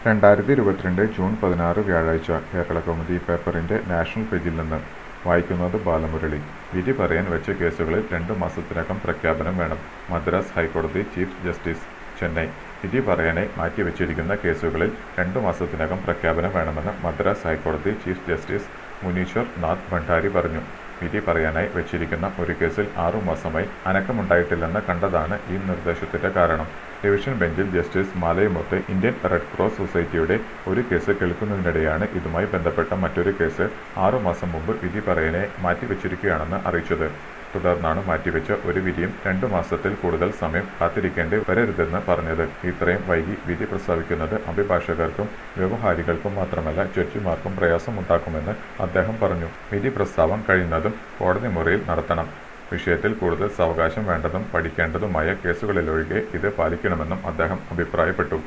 രണ്ടായിരത്തി ഇരുപത്തിരണ്ട് ജൂൺ പതിനാറ് വ്യാഴാഴ്ച കേരള കൗമുദി പേപ്പറിന്റെ നാഷണൽ പേജിൽ നിന്ന് വായിക്കുന്നത് ബാലമുരളി വിധി പറയാൻ വെച്ച കേസുകളിൽ രണ്ടു മാസത്തിനകം പ്രഖ്യാപനം വേണം മദ്രാസ് ഹൈക്കോടതി ചീഫ് ജസ്റ്റിസ് ചെന്നൈ വിധി പറയാനായി മാറ്റിവെച്ചിരിക്കുന്ന കേസുകളിൽ രണ്ടു മാസത്തിനകം പ്രഖ്യാപനം വേണമെന്ന് മദ്രാസ് ഹൈക്കോടതി ചീഫ് ജസ്റ്റിസ് മുനീശ്വർ നാഥ് ഭണ്ഡാരി പറഞ്ഞു വിധി പറയാനായി വെച്ചിരിക്കുന്ന ഒരു കേസിൽ ആറുമാസമായി അനക്കമുണ്ടായിട്ടില്ലെന്ന് കണ്ടതാണ് ഈ നിർദ്ദേശത്തിന്റെ കാരണം ഡിവിഷൻ ബെഞ്ചിൽ ജസ്റ്റിസ് മാലയമൊത്ത് ഇന്ത്യൻ റെഡ് ക്രോസ് സൊസൈറ്റിയുടെ ഒരു കേസ് കേൾക്കുന്നതിനിടെയാണ് ഇതുമായി ബന്ധപ്പെട്ട മറ്റൊരു കേസ് ആറുമാസം മുമ്പ് വിധി പറയാനായി മാറ്റിവെച്ചിരിക്കുകയാണെന്ന് അറിയിച്ചത് തുടർന്നാണ് മാറ്റിവെച്ച ഒരു വിധിയും രണ്ടു മാസത്തിൽ കൂടുതൽ സമയം കാത്തിരിക്കേണ്ടി വരരുതെന്ന് പറഞ്ഞത് ഇത്രയും വൈകി വിധി പ്രസ്താവിക്കുന്നത് അഭിഭാഷകർക്കും വ്യവഹാരികൾക്കും മാത്രമല്ല ജഡ്ജിമാർക്കും പ്രയാസമുണ്ടാക്കുമെന്ന് അദ്ദേഹം പറഞ്ഞു വിധി പ്രസ്താവം കഴിയുന്നതും കോടതി മുറിയിൽ നടത്തണം വിഷയത്തിൽ കൂടുതൽ സാവകാശം വേണ്ടതും പഠിക്കേണ്ടതുമായ കേസുകളിലൊഴികെ ഇത് പാലിക്കണമെന്നും അദ്ദേഹം അഭിപ്രായപ്പെട്ടു